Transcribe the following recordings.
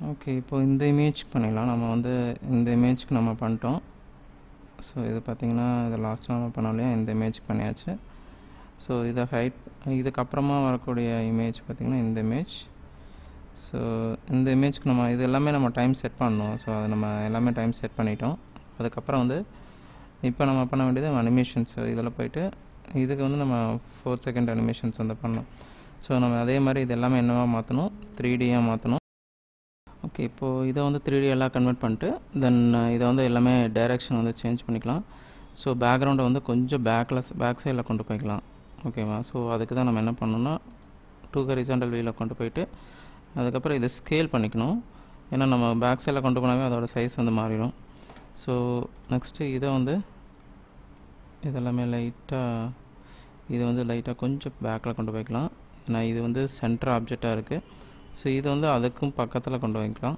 okay இப்போ இந்த இமேஜ்க்கு பண்ணிடலாம் நம்ம வந்து இந்த இமேஜ்க்கு நம்ம பண்ணிட்டோம் ஸோ இது பார்த்திங்கன்னா இது லாஸ்ட்டாக நம்ம பண்ணோம் இல்லையா இந்த இமேஜ்க்கு பண்ணியாச்சு ஸோ இதை ஹைட் இதுக்கப்புறமா வரக்கூடிய இமேஜ் பார்த்திங்கன்னா இந்த இமேஜ் ஸோ இந்த இமேஜ்க்கு நம்ம இது எல்லாமே நம்ம டைம் செட் பண்ணணும் ஸோ அது நம்ம எல்லாமே டைம் செட் பண்ணிட்டோம் அதுக்கப்புறம் வந்து இப்போ நம்ம பண்ண வேண்டியது அனிமேஷன்ஸ் இதில் போயிட்டு இதுக்கு வந்து நம்ம ஃபோர் செகண்ட் அனிமேஷன்ஸ் வந்து பண்ணணும் ஸோ நம்ம அதே மாதிரி இது எல்லாமே என்னவா மாற்றணும் த்ரீ டியாக மாற்றணும் ஓகே இப்போது இதை வந்து த்ரீ டி எல்லாம் கன்வெர்ட் பண்ணிட்டு தென் இதை வந்து எல்லாமே டைரெக்ஷன் வந்து சேஞ்ச் பண்ணிக்கலாம் ஸோ பேக்ரவுண்டை வந்து கொஞ்சம் பேக்கில் பேக் சைடில் கொண்டு போய்க்கலாம் ஓகேவா ஸோ அதுக்கு தான் நம்ம என்ன பண்ணணும்னா டூ ஹரிசாண்டல் வீல கொண்டு போயிட்டு அதுக்கப்புறம் இதை ஸ்கேல் பண்ணிக்கணும் ஏன்னா நம்ம பேக் சைடில் கொண்டு போனாவே அதோட சைஸ் வந்து மாறிடும் ஸோ நெக்ஸ்ட்டு இதை வந்து இதெல்லாமே லைட்டாக இது வந்து லைட்டாக கொஞ்சம் பேக்கில் கொண்டு போய்க்கலாம் ஏன்னா இது வந்து சென்டர் ஆப்ஜெக்டாக இருக்குது ஸோ இது வந்து அதுக்கும் பக்கத்தில் கொண்டு வைக்கலாம்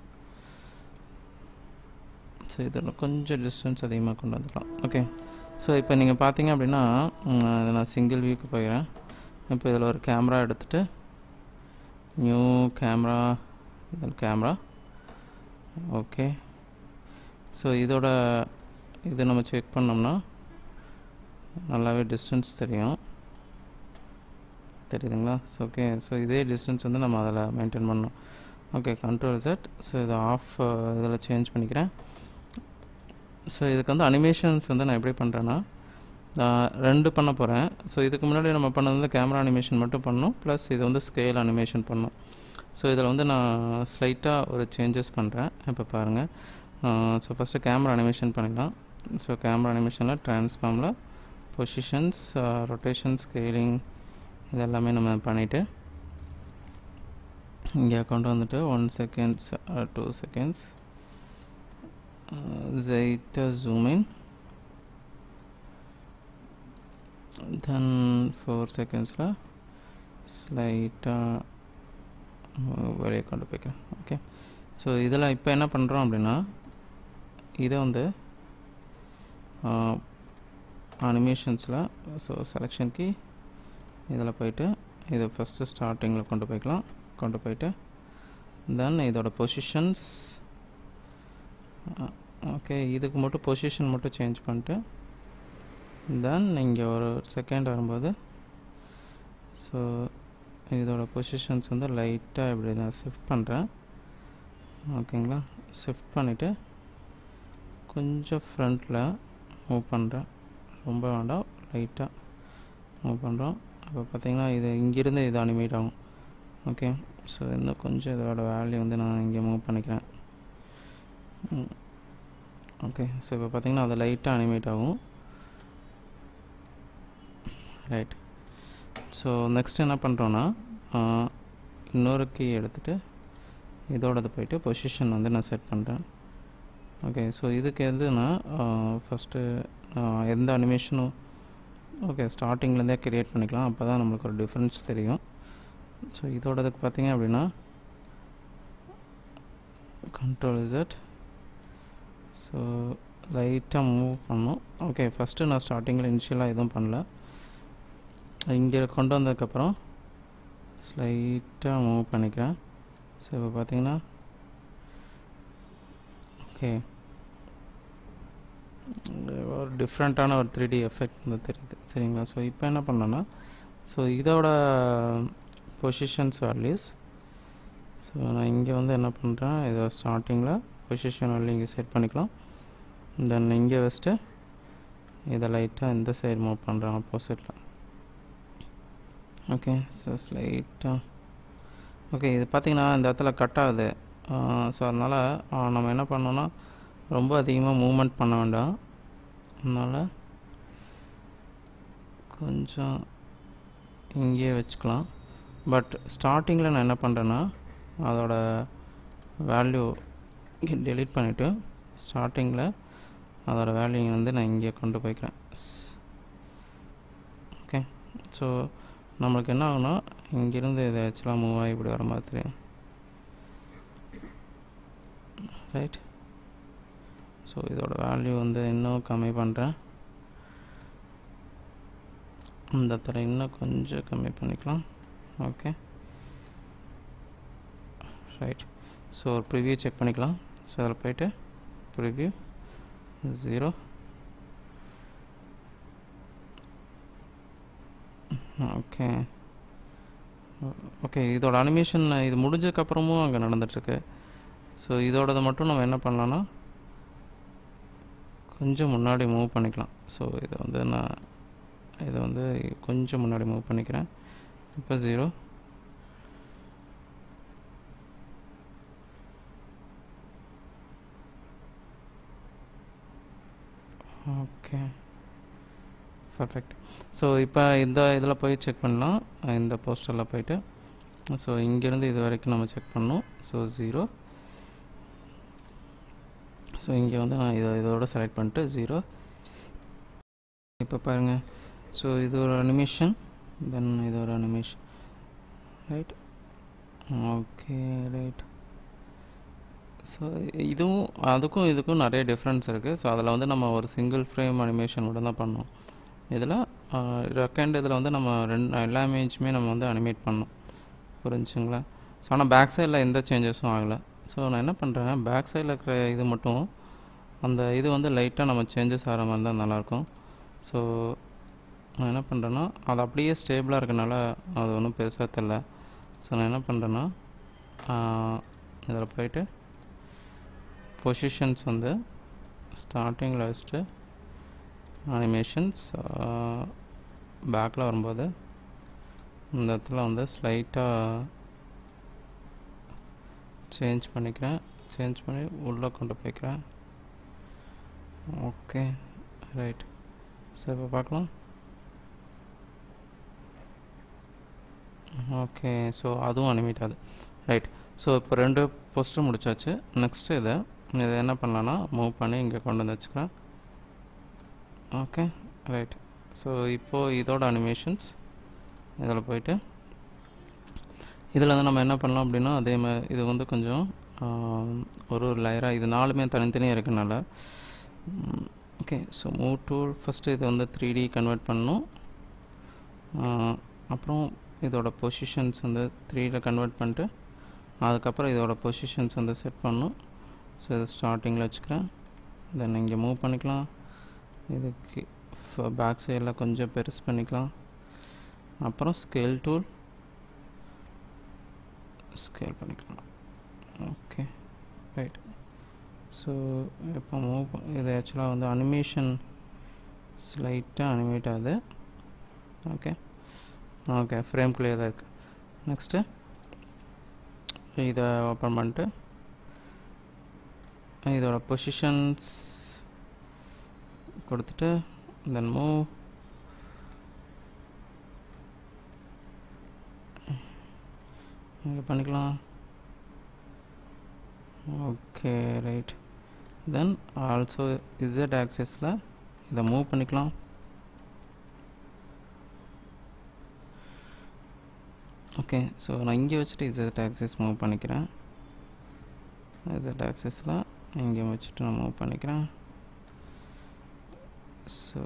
ஸோ இதில் கொஞ்சம் டிஸ்டன்ஸ் அதிகமாக கொண்டு வந்துக்கலாம் ஓகே ஸோ இப்போ நீங்கள் பார்த்தீங்க அப்படின்னா நான் சிங்கிள் வியூக்கு போயிடுறேன் இப்போ இதில் ஒரு கேமரா எடுத்துகிட்டு new camera then camera okay so இதோட இது நம்ம செக் பண்ணோம்னா நல்லாவே டிஸ்டன்ஸ் தெரியும் தெரியுதுங்களா ஸோ ஓகே ஸோ இதே டிஸ்டன்ஸ் வந்து நம்ம அதில் மெயின்டைன் பண்ணணும் ஓகே கண்ட்ரோல் செட் ஸோ இதை ஆஃப் இதில் சேஞ்ச் பண்ணிக்கிறேன் ஸோ இதுக்கு வந்து அனிமேஷன்ஸ் வந்து நான் எப்படி பண்ணுறேன்னா ரெண்டு பண்ண போகிறேன் ஸோ இதுக்கு முன்னாடி நம்ம பண்ணது வந்து கேமரா அனிமேஷன் மட்டும் பண்ணணும் ப்ளஸ் இது வந்து ஸ்கேல் அனிமேஷன் பண்ணணும் ஸோ இதில் வந்து நான் ஸ்லைட்டாக ஒரு சேஞ்சஸ் பண்ணுறேன் இப்போ பாருங்கள் ஸோ ஃபஸ்ட்டு கேமரா அனிமேஷன் பண்ணிடலாம் ஸோ கேமரா அனிமேஷனில் ட்ரான்ஸ்ஃபார்மில் பொசிஷன்ஸ் ரொட்டேஷன் ஸ்கேலிங் இது எல்லாமே நம்ம பண்ணிவிட்டு இங்கே கொண்டு வந்துட்டு ஒன் செகண்ட்ஸ் டூ செகண்ட்ஸ் லைட்டாக ஜூம் இன் தென் ஃபோர் செகண்ட்ஸில் ஸ்லைட்டாக வெளியே கொண்டு போய்க்கிறேன் ஓகே ஸோ இதில் இப்போ என்ன பண்ணுறோம் அப்படின்னா இதை வந்து அனிமேஷன்ஸில் ஸோ செலெக்ஷன் கீ இதில் போயிட்டு இதை ஃபஸ்ட்டு ஸ்டார்டிங்கில் கொண்டு போய்க்கலாம் கொண்டு போயிட்டு தென் இதோட பொசிஷன்ஸ் ஓகே இதுக்கு மட்டும் பொசிஷன் மட்டும் சேஞ்ச் பண்ணிட்டு தென் இங்கே ஒரு செகண்ட் வரும்போது ஸோ இதோட பொசிஷன்ஸ் வந்து லைட்டாக இப்படி நான் ஷிஃப்ட் பண்ணுறேன் ஓகேங்களா ஷிஃப்ட் பண்ணிவிட்டு கொஞ்சம் ஃப்ரண்ட்டில் மூவ் பண்ணுறேன் ரொம்ப வேண்டாம் லைட்டாக மூவ் பண்ணுறோம் அப்போ பார்த்தீங்கன்னா இது இங்கேருந்து இது அனிமேட் ஆகும் ஓகே ஸோ இன்னும் கொஞ்சம் இதோட வேல்யூ வந்து நான் இங்கே மூவ் பண்ணிக்கிறேன் ஓகே ஸோ இப்போ பார்த்தீங்கன்னா அது லைட்டாக அனிமேட் ஆகும் ரைட் ஸோ நெக்ஸ்ட் என்ன பண்ணுறோன்னா இன்னொரு கீ எடுத்துகிட்டு இதோடது போயிட்டு பொசிஷன் வந்து நான் செட் பண்ணுறேன் ஓகே ஸோ இதுக்கு எதுனா ஃபஸ்ட்டு எந்த அனிமேஷனும் ஓகே ஸ்டார்டிங்லேருந்தே க்ரியேட் பண்ணிக்கலாம் அப்போ தான் நம்மளுக்கு ஒரு டிஃப்ரென்ஸ் தெரியும் ஸோ இதோடதுக்கு பார்த்தீங்க அப்படின்னா கண்ட்ரோல் இசட் ஸோ லைட்டாக மூவ் பண்ணோம் ஓகே ஃபஸ்ட்டு நான் ஸ்டார்டிங்கில் இனிஷியலாக எதுவும் பண்ணல இங்கே கொண்டு வந்ததுக்கப்புறம் ஸ்லைட்டாக மூவ் பண்ணிக்கிறேன் ஸோ இப்போ பார்த்தீங்கன்னா ஓகே ஒரு டிஃப்ரெண்ட்டான ஒரு த்ரீ டி எஃபெக்ட் வந்து தெரியுது சரிங்களா ஸோ இப்போ என்ன பண்ணோன்னா ஸோ இதோட பொசிஷன்ஸ் வேல்யூஸ் ஸோ நான் இங்கே வந்து என்ன பண்ணுறேன் இதை ஸ்டார்டிங்கில் பொசிஷன் வேல்யூ இங்கே செட் பண்ணிக்கலாம் தென் இங்கே வச்சுட்டு இதை லைட்டாக இந்த சைடு மூவ் பண்ணுறேன் ஆப்போசிட்டில் ஓகே ஸோ ஸ்லைட்டாக ஓகே இது பார்த்திங்கன்னா இந்த இடத்துல கட் ஆகுது ஸோ அதனால் நம்ம என்ன பண்ணோன்னா ரொம்ப அதிகமாக மூமெண்ட் பண்ண வேண்டாம் அதனால் கொஞ்சம் இங்கேயே வச்சுக்கலாம் பட் ஸ்டார்டிங்கில் நான் என்ன பண்ணுறேன்னா அதோட வேல்யூ டெலீட் பண்ணிவிட்டு ஸ்டார்டிங்கில் அதோட வேல்யூ வந்து நான் இங்கே கொண்டு போய்க்கிறேன் ஓகே ஸோ நம்மளுக்கு என்ன ஆகுனா இங்கேருந்து இதை ஆக்சுவலாக மூவ் ஆகி இப்படி வர மாதிரி தெரியும் ரைட் ஸோ இதோட வேல்யூ வந்து இன்னும் கம்மி பண்ணுறேன் இந்த இடத்துல இன்னும் கொஞ்சம் கம்மி பண்ணிக்கலாம் ஓகே ரைட் ஸோ ஒரு ப்ரிவ்யூ செக் பண்ணிக்கலாம் ஸோ அதில் போயிட்டு ப்ரிவ்யூ ஜீரோ ஓகே ஓகே இதோட அனிமேஷன் இது முடிஞ்சதுக்கப்புறமும் அங்கே நடந்துகிட்ருக்கு ஸோ இதோடதை மட்டும் நம்ம என்ன பண்ணலான்னா கொஞ்சம் முன்னாடி மூவ் பண்ணிக்கலாம் ஸோ இதை வந்து நான் இதை வந்து கொஞ்சம் முன்னாடி மூவ் பண்ணிக்கிறேன் இப்போ ஜீரோ ஓகே பர்ஃபெக்ட் ஸோ இப்போ இந்த இதில் போய் செக் பண்ணலாம் இந்த போஸ்டரில் போயிட்டு ஸோ இங்கேருந்து இது வரைக்கும் நம்ம செக் பண்ணோம் ஸோ ஜீரோ ஸோ இங்கே வந்து நான் இதை இதோட செலக்ட் பண்ணிட்டு ஜீரோ இப்போ பாருங்கள் ஸோ இது ஒரு அனிமேஷன் தென் இது ஒரு animation right okay right so இதுவும் அதுக்கும் இதுக்கும் நிறைய டிஃப்ரென்ஸ் இருக்குது ஸோ அதில் வந்து நம்ம ஒரு சிங்கிள் ஃப்ரேம் அனிமேஷன் மட்டும் தான் பண்ணோம் இதில் ரெக்கண்ட் இதில் வந்து நம்ம ரெண்டு எல்லா இமேஜுமே நம்ம வந்து அனிமேட் பண்ணோம் புரிஞ்சுங்களா ஸோ ஆனால் பேக் சைடில் எந்த சேஞ்சஸும் ஆகலை ஸோ நான் என்ன பண்ணுறேன் பேக் சைடில் இருக்கிற இது மட்டும் அந்த இது வந்து லைட்டாக நம்ம சேஞ்சஸ் ஆகிற மாதிரி தான் நல்லாயிருக்கும் ஸோ நான் என்ன பண்ணுறேன்னா அது அப்படியே ஸ்டேபிளாக இருக்கனால அது ஒன்றும் பெருசாக தெரில ஸோ நான் என்ன பண்ணுறேன்னா இதில் போயிட்டு பொசிஷன்ஸ் வந்து ஸ்டார்டிங்கில் வச்சுட்டு அனிமேஷன்ஸ் பேக்கில் வரும்போது இந்த இடத்துல வந்து ஸ்லைட்டாக சேஞ்ச் பண்ணிக்கிறேன் சேஞ்ச் பண்ணி உள்ளே கொண்டு போய்க்கிறேன் ஓகே ரைட் சரி இப்போ பார்க்கலாம் ஓகே ஸோ அதுவும் அனிமேட் ஆகுது ரைட் ஸோ இப்போ ரெண்டு போஸ்டர் முடிச்சாச்சு நெக்ஸ்ட்டு இதை இதை என்ன பண்ணலான்னா மூவ் பண்ணி இங்கே கொண்டு வந்து வச்சுக்கிறேன் ஓகே ரைட் ஸோ இப்போது இதோட அனிமேஷன்ஸ் இதில் போயிட்டு இதில் வந்து நம்ம என்ன பண்ணலாம் அப்படின்னா அதே மாதிரி இது வந்து கொஞ்சம் ஒரு ஒரு லேயராக இது நாலுமே தனித்தனியாக இருக்கனால okay so move tool first இதை வந்து த்ரீ டி கன்வெர்ட் பண்ணணும் அப்புறம் இதோட பொசிஷன்ஸ் வந்து த்ரீயில் கன்வெர்ட் பண்ணிட்டு அதுக்கப்புறம் இதோட பொசிஷன்ஸ் வந்து செட் பண்ணணும் ஸோ இதை ஸ்டார்டிங்கில் வச்சுக்கிறேன் தென் இங்கே மூவ் பண்ணிக்கலாம் இதுக்கு பேக் சைடில் கொஞ்சம் பெருசு பண்ணிக்கலாம் அப்புறம் ஸ்கேல் டூல் ஸ்கேல் பண்ணிக்கலாம் ஓகே ரைட் ஸோ இப்போ மூவ் இது ஆக்சுவலாக வந்து அனிமேஷன் ஸ்லைட்டாக அனிமேட் ஆகுது ஓகே ஓகே ஃப்ரேம்குள்ளேயே தான் இருக்குது நெக்ஸ்ட்டு இதை ஓப்பன் பண்ணிட்டு இதோட பொசிஷன்ஸ் கொடுத்துட்டு தென் மூவ் இங்கே பண்ணிக்கலாம் okay right then also Z ஆக்சஸில் இதை மூவ் பண்ணிக்கலாம் ஓகே ஸோ நான் இங்கே வச்சுட்டு இசட் ஆக்சஸ் மூவ் பண்ணிக்கிறேன் இசட் ஆக்சஸில் இங்கே வச்சுட்டு நான் மூவ் பண்ணிக்கிறேன் so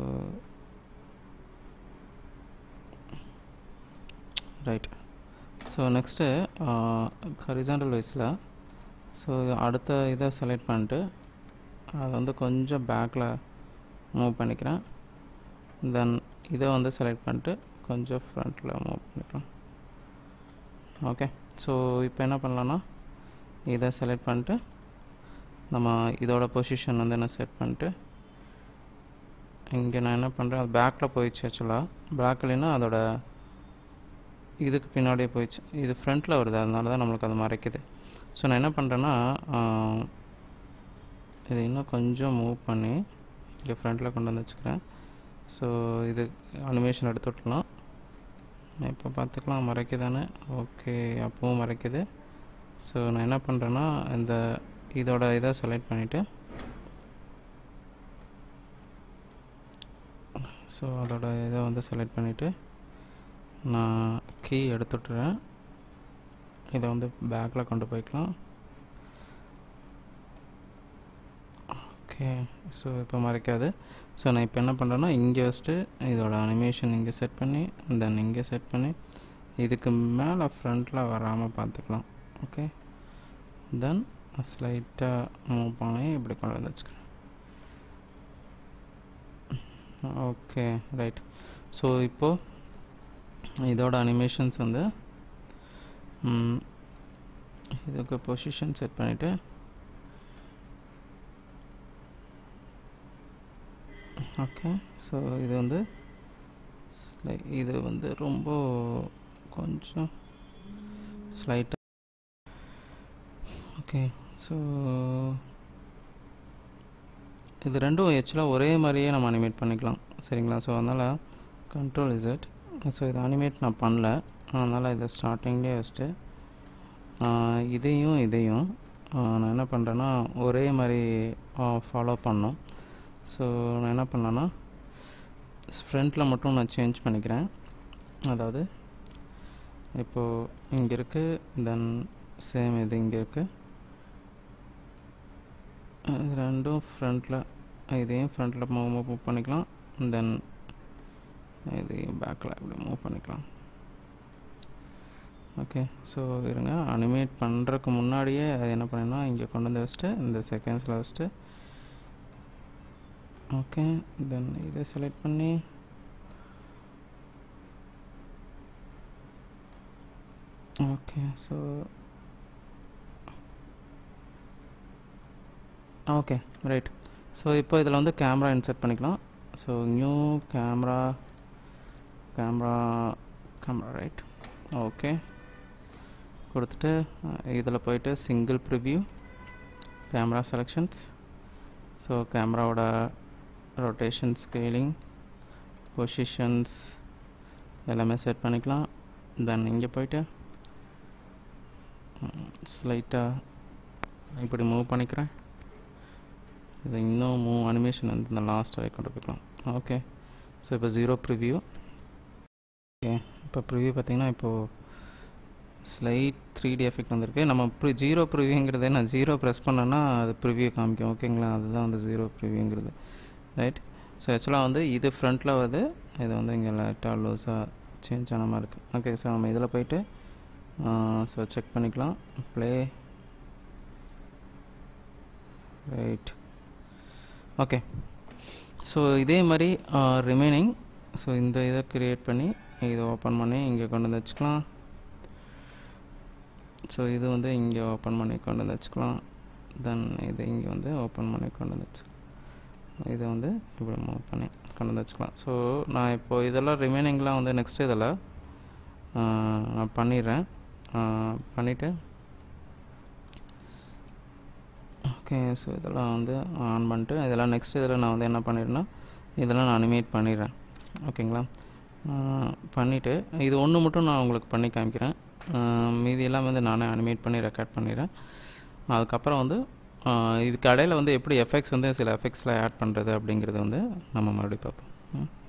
right so next horizontal வைஸில் ஸோ அடுத்த இதை செலக்ட் பண்ணிட்டு அதை வந்து கொஞ்சம் பேக்கில் மூவ் பண்ணிக்கிறேன் தென் இதை வந்து செலக்ட் பண்ணிட்டு கொஞ்சம் ஃப்ரண்ட்டில் மூவ் பண்ணிக்கலாம் ஓகே ஸோ இப்போ என்ன பண்ணலான்னா இதை செலக்ட் பண்ணிட்டு நம்ம இதோட பொசிஷன் வந்து என்ன செட் பண்ணிட்டு இங்கே நான் என்ன பண்ணுறேன் அது பேக்கில் போயிடுச்சு ஆக்சுவலாக பேக் இல்லைன்னா அதோட இதுக்கு பின்னாடியே போயிடுச்சு இது ஃப்ரண்ட்டில் வருது அதனால தான் நம்மளுக்கு அது மறைக்குது ஸோ நான் என்ன பண்ணுறேன்னா இதை இன்னும் கொஞ்சம் மூவ் பண்ணி இங்கே ஃப்ரண்ட்டில் கொண்டு வந்து வச்சுக்கிறேன் ஸோ இது அனிமேஷன் எடுத்து விட்டலாம் இப்போ பார்த்துக்கலாம் மறைக்குதானே ஓகே அப்பவும் மறைக்குது ஸோ நான் என்ன பண்ணுறேன்னா இந்த இதோட இதை செலக்ட் பண்ணிவிட்டு ஸோ அதோட இதை வந்து செலக்ட் பண்ணிவிட்டு நான் கீ எடுத்துட்டுறேன் இதை வந்து பேக்கில் கொண்டு போய்க்கலாம் ஓகே ஸோ இப்போ மறைக்காது ஸோ நான் இப்போ என்ன பண்ணுறேன்னா இங்கே வச்சுட்டு இதோட அனிமேஷன் இங்கே செட் பண்ணி தென் இங்கே செட் பண்ணி இதுக்கு மேலே ஃப்ரண்ட்டில் வராமல் பார்த்துக்கலாம் ஓகே தென் ஸ்லைட்டாக மூவ் பண்ணி இப்படி கொண்டு வந்து வச்சுக்கிறேன் ஓகே ரைட் ஸோ இப்போது இதோட அனிமேஷன்ஸ் வந்து ம், இதுக்கு பொசிஷன் செட் பண்ணிவிட்டு ஓகே ஸோ இது வந்து sli- இது வந்து ரொம்ப கொஞ்சம் ஸ்லைட்டாக ஓகே ஸோ இது ரெண்டும் ஆக்சுவலாக ஒரே மாதிரியே நம்ம அனிமேட் பண்ணிக்கலாம் சரிங்களா ஸோ அதனால் கண்ட்ரோல் இசட் ஸோ இதை அனிமேட் நான் பண்ணல அதனால் இதை ஸ்டார்டிங்லேயே வச்சுட்டு ஆஹ், இதையும் இதையும் ஆஹ், நான் என்ன பண்ணுறேன்னா ஒரே மாதிரி ஃபாலோ பண்ணோம் ஸோ நான் என்ன பண்ணேன்னா ஃப்ரண்ட்டில் மட்டும் நான் சேஞ்ச் பண்ணிக்கிறேன் அதாவது இப்போது இங்கே இருக்குது தென் சேம் இது இங்கே இருக்குது இது ரெண்டும் ஃப்ரண்ட்டில் இதையும் ஃப்ரண்ட்டில் மூவ் மூவ் பண்ணிக்கலாம் தென் இதையும் பேக்கில் இப்படி மூவ் பண்ணிக்கலாம் ஓகே ஸோ இருங்க அனிமேட் பண்ணுறதுக்கு முன்னாடியே அது என்ன பண்ணேன்னா இங்கே கொண்டு வந்து வச்சுட்டு இந்த செகண்ட்ஸில் வச்சுட்டு ஓகே தென் இதை செலக்ட் பண்ணி okay so okay right so இப்போ இதில் வந்து கேமரா இன்சர்ட் பண்ணிக்கலாம் so new camera camera camera right okay கொடுத்துட்டு இதில் போயிட்டு single preview camera selections so கேமராவோட ரொட்டேஷன் ஸ்கேலிங் பொசிஷன்ஸ் எல்லாமே செட் பண்ணிக்கலாம் தென் இங்கே போயிட்டு ஸ்லைட்டாக இப்படி மூவ் பண்ணிக்கிறேன் இது இன்னும் மூவ் அனிமேஷன் வந்து இந்த லாஸ்ட் வரை கொண்டு போய்க்கலாம் ஓகே ஸோ இப்போ ஜீரோ ப்ரிவ்யூ ஓகே இப்போ ப்ரிவ்யூ பார்த்தீங்கன்னா இப்போது ஸ்லைட் த்ரீ டி எஃபெக்ட் வந்திருக்கு நம்ம ப்ரி ஜீரோ ப்ரிவியூங்கிறதே நான் ஜீரோ ப்ரெஸ் பண்ணேன்னா அது ப்ரிவ்யூ காமிக்கும் ஓகேங்களா அதுதான் வந்து ஜீரோ ப்ரிவ்யூங்கிறது ரைட் ஸோ ஆக்சுவலாக வந்து இது ஃப்ரண்ட்டில் வருது இது வந்து இங்கே லைட்டாக லூஸாக சேஞ்ச் ஆன மாதிரி இருக்குது ஓகே ஸோ நம்ம இதில் போயிட்டு ஸோ செக் பண்ணிக்கலாம் ப்ளே ரைட் ஓகே ஸோ இதே மாதிரி ரிமைனிங் ஸோ இந்த இதை க்ரியேட் பண்ணி இதை ஓப்பன் பண்ணி இங்கே கொண்டு வந்து வச்சுக்கலாம் ஸோ இது வந்து இங்கே ஓப்பன் பண்ணி கொண்டு வந்து வச்சுக்கலாம் தென் இது இங்கே வந்து ஓப்பன் பண்ணி கொண்டு வந்து வச்சுக்கலாம் இதை வந்து இப்படி மூவ் பண்ணி கொண்டு வந்து வச்சுக்கலாம் ஸோ நான் இப்போது இதெல்லாம் ரிமைனிங்லாம் வந்து நெக்ஸ்ட் இதில் நான் பண்ணிடுறேன் பண்ணிவிட்டு ஓகே ஸோ இதெல்லாம் வந்து ஆன் பண்ணிட்டு இதெல்லாம் நெக்ஸ்ட் இதில் நான் வந்து என்ன பண்ணிடுறேன்னா இதெல்லாம் நான் அனிமேட் பண்ணிடுறேன் ஓகேங்களா பண்ணிவிட்டு இது ஒன்று மட்டும் நான் உங்களுக்கு பண்ணி காமிக்கிறேன் மீதி எல்லாம் வந்து நானே அனிமேட் பண்ணி ரெக்கார்ட் பண்ணிடுறேன் அதுக்கப்புறம் வந்து இதுக்கு இடையில வந்து எப்படி எஃபெக்ட்ஸ் வந்து சில எஃபெக்ட்ஸில் ஆட் பண்ணுறது அப்படிங்கிறத வந்து நம்ம மறுபடியும் பார்ப்போம்